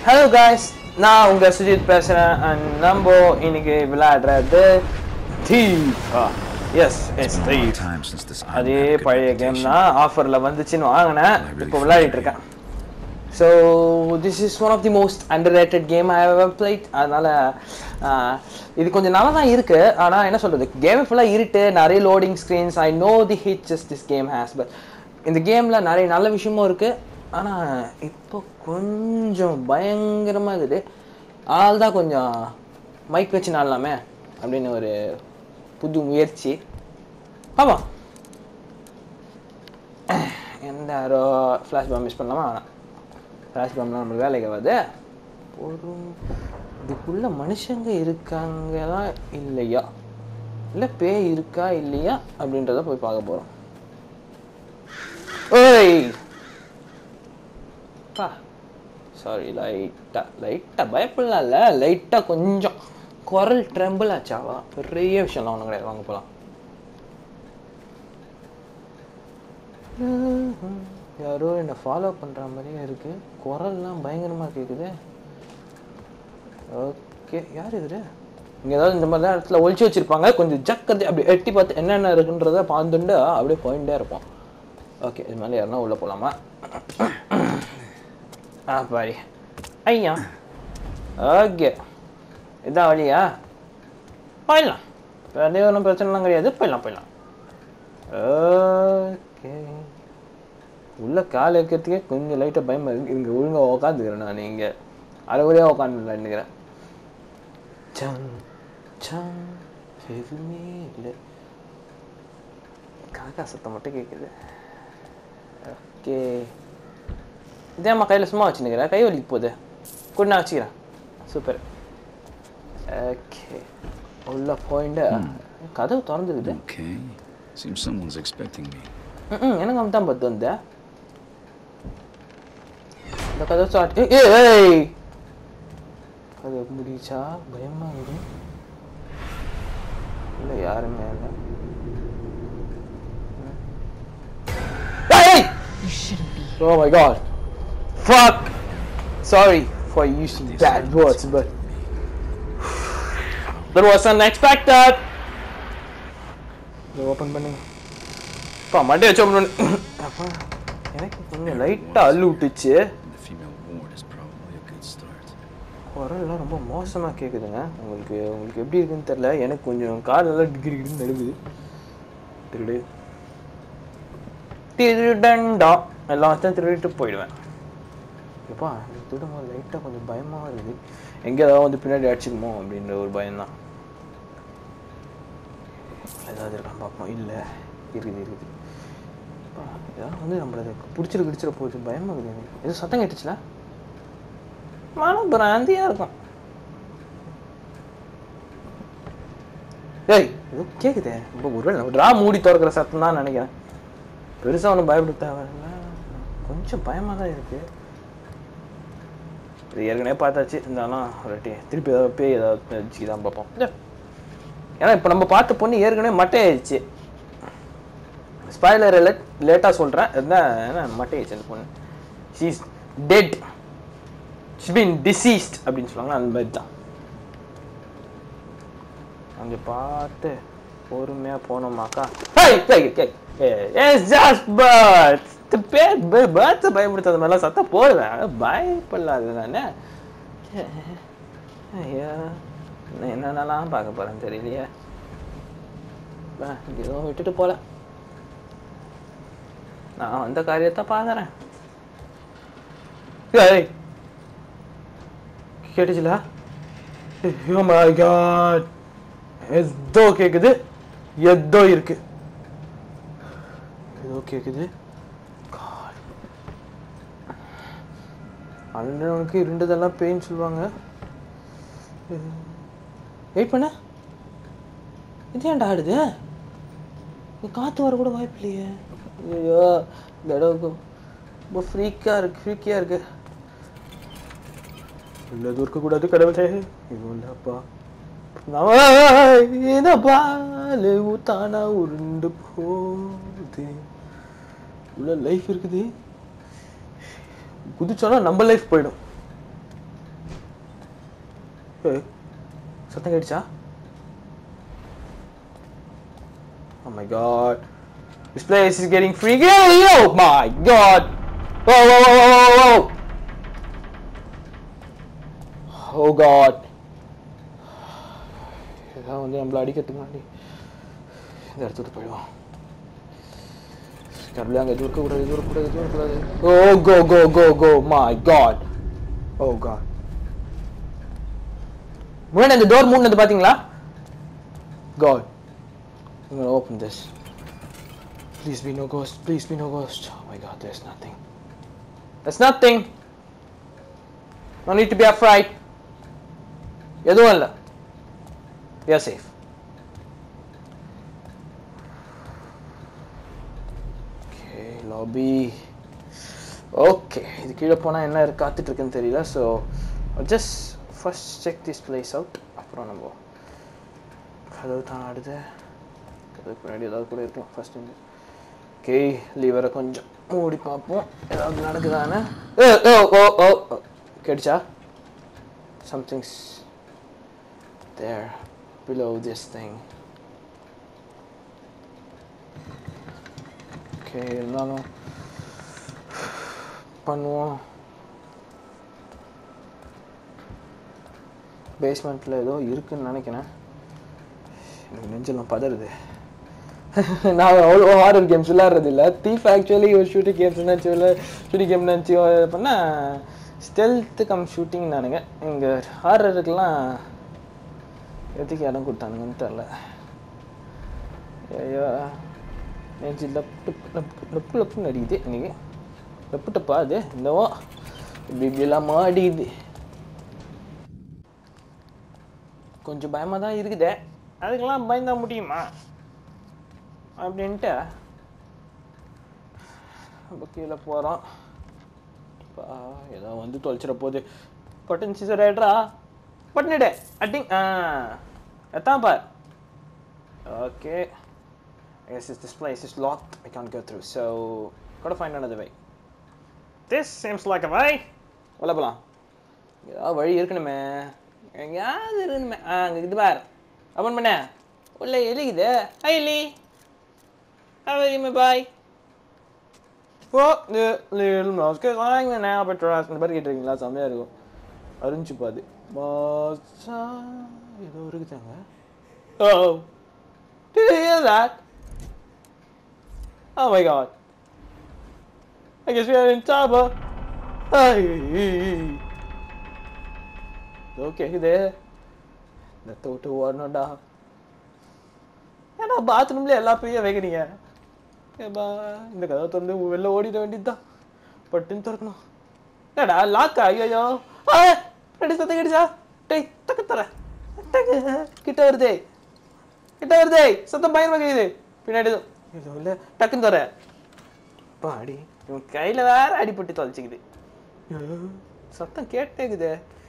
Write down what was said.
Hello guys நான் உங்க சுஜித் பேசுறேன் and நம்ம இன்னைக்கு விளையாடுறது தீஃபா எஸ் எஸ் தீஃப் time since this அதே automatic பழைய கேம் reputation. தான் ஆஃபர்ல வந்துச்சுன்னு வாங்கினேன் I really இப்போ feel விளையாடிட்டு it. இருக்கேன் so this is one of the most underrated game I have played அதனால ஆஹ், இது கொஞ்சம் நல்லா தான் இருக்கு ஆனால் என்ன சொல்றது கேம் ஃபுல்லாக இருட்டு நிறைய loading screens I know the hits this game has but இந்த கேமில் நிறைய நல்ல விஷயமும் இருக்கு ஆனால் இப்போ கொஞ்சம் பயங்கரமாக இருக்குது ஆள் தான் கொஞ்சம் மைக் வச்சு நாடலாமே அப்படின்னு ஒரு புது முயற்சி ஆமாம் எந்த யாரோ ஃப்ளாஷ் பாம் மிஸ் பண்ணலாமா வேணாம் ஃப்ளாஷ் பாம்லாம் நம்மளுக்கு வேலைக்கு ஆகாது ஒரு இதுக்குள்ள மனுஷங்க இருக்காங்களா இல்லையா இல்லை பேய் இருக்கா இல்லையா அப்படின்றத போய் பார்க்க போகிறோம் ஓய் பா சாரி லைட்டாக லைட்டாக பயப்படலாம் இல்லை லைட்டாக கொஞ்சம் குரல் ட்ரெம்பிள் ஆச்சாவா பெரிய விஷயம்லாம் ஒன்றும் கிடையாது வாங்க போகலாம் யாரோ என்னை ஃபாலோ பண்ணுற மாதிரியே இருக்கு குரல்லாம் பயங்கரமாக கேட்குது ஓகே யார் இவரு இங்கே ஏதாவது இந்த மாதிரி தான் இடத்துல ஒழிச்சு வச்சிருப்பாங்க கொஞ்சம் ஜக்கத்தை அப்படி எட்டி பார்த்து என்னென்ன இருக்குன்றத பார்த்துட்டு அப்படியே போயிட்டே இருப்போம் ஓகே இது மேலே யாருன்னா உள்ளே போகலாமா ஆ பாரி ஐயா ஓகே இதான் வழியா போயிடலாம் வேறு ஒன்றும் பிரச்சனைலாம் கிடையாது போயிடலாம் போயிடலாம் ஓகே உள்ள கால் வைக்கிறதுக்கே கொஞ்சம் லைட்டாக பயமா இருக்கு இங்கே ஒழுங்காக உக்காந்துக்கிறேன் நான் இங்கே அரைகுறையாக உட்காந்து நினைக்கிறேன் சங் சங் எதுவுமே இல்லை காக்கா சத்தம் மட்டும் கேட்குது ஓகே இதேம்மா கையில் சும்மா வச்சுருக்கிறேன் கை வலிக்கு போகுது கூட நான் வச்சுக்கிறேன் சூப்பர் ஓகே உள்ள போயிட்டு கதவு திறந்துக்குது Okay. Seems someone's expecting me. ம் எனக்கு அவன் தான் பத்து வந்த இந்த கதை ஸ்டார்ட் ஏய் அது முடிச்சா பயமா இருக்கு இல்லை யாருமே இல்லை ஏய் You shouldn't be. Oh my god. Fuck! Sorry for using bad words, but that was unexpected. இதை ஓப்பன் பண்ணுங்க அப்பா மண்டே வச்சு ஓப்பன் பண்ணு அப்பா எனக்கு கொஞ்சம் லைட்டாக அள்ளு விட்டுச்சு The female ward is probably a good start. குரல்லாம் ரொம்ப மோசமாக கேட்குதுங்க உங்களுக்கு உங்களுக்கு எப்படி இருக்குன்னு தெரில எனக்கு கொஞ்சம் காலெல்லாம் டிகிரி டிகிரி நடுங்குது திருடு திருடண்டா எல்லாத்தையும் திருடிட்டு போயிடுவேன் எப்பா இந்த திருடும் லைட்டாக கொஞ்சம் பயமாக இருக்குது எங்கே ஏதாவது வந்து பின்னாடி அடிச்சுக்குமோ அப்படின்ற ஒரு பயம்தான் ஏதாவது இருக்கான்னு பார்ப்போம் இல்லை இருக்குது இருக்குது அப்பா, ஏதாவது வந்து நம்மளது பிடிச்சிரு பிடிச்சிட போகுது பயமாக இருக்குது எனக்கு எதுவும் சத்தம் கேட்டுச்சுல மன பிராந்தியா இருக்கும் ஏய் ஏதோ கேக்குதே ரொம்ப ஒருவேளை நம்ம ட்ரா மூடி திறக்கிற சத்தம் தான் நினைக்கிறேன் பெருசா ஒன்றும் பயப்பட தேவையில்ல கொஞ்சம் பயமா தான் இருக்கு இது ஏற்கனவே பார்த்தாச்சு இருந்தாலும் ஒரு வாட்டி திருப்பி ஏதாவது பேய் ஏதாவது வச்சு தான் பார்ப்போம் இல்ல. ஏன்னா இப்போ நம்ம பார்த்த பொண்ணு ஏற்கனவே மட்டையாயிடுச்சு ஸ்பாய்லர் லேட் லேட்டாக சொல்கிறேன் அதுதான் என்ன மட்டையாயிடுச்சு அந்த பொண்ணு she's dead she's been deceased அப்படின்னு சொல்லுவாங்க அந்த மாதிரி தான் அங்கே பார்த்து பொறுமையாக போனோமாக்கா ஹேய் கேக் கேக் எஸ் ஜஸ்ட் பர்த் பேர் பேர்த்தை பயப்படுத்தாத மாதிரிலாம் சத்தம் போடுவேன் பயப்படலாது நான் ஐயா நான் என்னென்னலாம் பார்க்க போகிறேன் தெரியலையே பா, எதுவும் விட்டுட்டு போல நான் அந்த காரியத்தை பார்க்குறேன் ஏய் கேட்டுச்சுல Oh my god ஏதோ கேக்குது ஏதோ இருக்கு ஏதோ கேக்குது God. அண்ணனுக்கு இருண்டதெல்லாம் பேய்ன்னு சொல்லுவாங்க வெயிட் பண்ண இது ஏன்டா ஆடுது இது காத்து வர கூட வாய்ப்பு இல்லையே ஐயோ இந்த இடம் ரொம்ப ஃப்ரீக்காக இருக்கு ஃப்ரீக்கியாக இருக்கு உள்ளது இருக்கக்கூடாது கடவுளே இது இல்லப்பா இந்த பால் ஊத்தானா உருண்டு போகுது உள்ள லைஃப் இருக்குது குதிச்சோன்னா நம்ம லைஃப் போயிடும் ஏய், சத்தம் கேட்டுச்சா Oh my god. This place is getting freaky. Oh my god. Whoa, whoa, whoa, whoa, whoa, whoa. Oh god. ஏதாவது வந்து நம்மள அடிக்கிறதுக்கு முன்னாடி இந்த இடத்த விட்டு போயிடுவோம் கடவுளே அங்கே இது இருக்கக்கூடாது இது இருக்கக்கூடாது இது இருக்கக்கூடாது oh go go go go my god oh god முன்னாடி அந்த டோர் மூணுனது பார்த்தீங்களா god I'm gonna open this. Please be no ghost. Please be no ghost. Oh my god, there's nothing. There's nothing. No need to be afraid. எதுவும் இல்லை We are safe. Okay, lobby. Okay, இது கீழே போனால் என்ன இருக்கு காத்துட்டு இருக்குன்னு தெரியல so just first check this place out அப்புறம் நம்ம கதவு தான் ஆடுது கதவுக்கு முன்னாடி ஏதாவது கூட இருக்கலாம் ஃபர்ஸ்ட் இந்த ஓகே லீவரை கொஞ்சம் மூடி பார்ப்போம் ஏதாவது நடக்குதானே ஓ ஓ ஓ ஓ ஓ. கேட்டுச்சா something's there below this thing okay இருந்தாலும் பண்ணுவோம் பேஸ்மெண்ட்டில் ஏதோ இருக்குன்னு நினைக்கிறேன் எனக்கு நெஞ்செல்லாம் பதறுது நான் அவ்வளோ ஹாரர் கேம்ஸ் விளாட்றது இல்லை தீஃப் ஆக்சுவலி ஒரு ஷூட்டிங் கேம்ஸ் நினச்சி விளா ஷூட்டிங் கேம் நினச்சி பண்ணால் ஸ்டெல்த்து கம் ஷூட்டிங் நானுங்க இங்கே ஹாரருக்கெல்லாம் எதுக்கு இடம் கொடுத்தானுங்கன்னு தெரில ஐயோ நெஞ்சு லப்பு லப்பு லப்பு லப்புன்னு அடிக்குது இன்னைக்கு லப்பு டப்பா அது என்னவோ இப்படி இப்படிலாம் மாடிக்குது கொஞ்சம் பயமாக தான் இருக்குதே அதுக்கெல்லாம் பயந்தா முடியுமா அப்படின்ட்டு நம்ம கீழே போகிறோம் ஏதோ வந்து தொலைச்சிட போகுது பட்டன் சீசர் ஆயிடுறா பட்டனிடு அட்டிங் ஆ எத்தான் பார் okay I guess this place is locked. I can't go through, so gotta find another way. This seems like a way. உள்ள போலாம் ஏதாவது வழி இருக்கணுமே எங்கேயாவது இருக்கணுமே ஆ அங்கே இது பார் ஓப்பன் பண்ண உள்ள எலிக்குது ஹை எலி ஹவரியுமே பாய் ஓ லில் மாஸ்க் வாங்க நான் பெட்ராஸ் இந்த மாதிரி கேட்டிருக்கீங்களா செம்மையாக இருக்கும் அரிஞ்சு பாது மாசா ஏதோ இருக்குதாங்க ஓ Did you hear that? Oh my god. I guess we are in trouble. Hey. Okay, there. இந்த தோட்டு ஓடணும்டா ஏன்னா பாத்ரூம்ல எல்லா பேயும் வைக்கிறீங்க ஏப்பா இந்த கதை திறந்து வெளில ஓடிட வேண்டியதுதான் பட்டுன்னு திறக்கணும் ஏடா லாக்கா ஐயோ ஆ ரெடி சத்தம் கிடைச்சா டேய் டக்கு தர டக்கு கிட்ட வருதே கிட்ட வருதே சத்தம் பயங்கரமா கேக்குது பின்னாடி ஏதோ ஏதோ இல்ல டக்குன்னு தர பாடி இவன் கையில வேற அடிபட்டு தொலைச்சிக்குது சத்தம் கேட்டேக்குதே